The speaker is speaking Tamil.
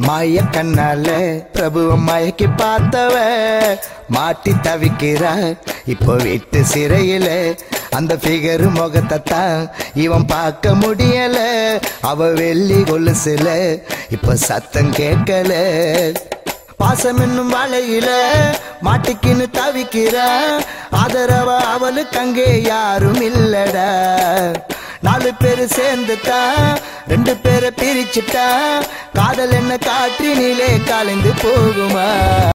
மாய கண்ணால பிரபுவ மயக்கி பார்த்தவ மாட்டி தவிக்கிறா இப்போ வீட்டு சிறையில அந்த ஃபிகர் முகத்தை தான் இவன் பார்க்க முடியல அவ வெள்ளி கொலுசுல இப்ப சத்தம் கேட்கல பாசம் என்னும் வலையில மாட்டிக்கின்னு தவிக்கிற ஆதரவ அவளுக்கு அங்கே யாரும் இல்லடா நாலு பேரு சேர்ந்துட்டா ரெண்டு பேரை பிரிச்சுட்டா காதல் என்ன காற்றினிலே கலந்து போகுமா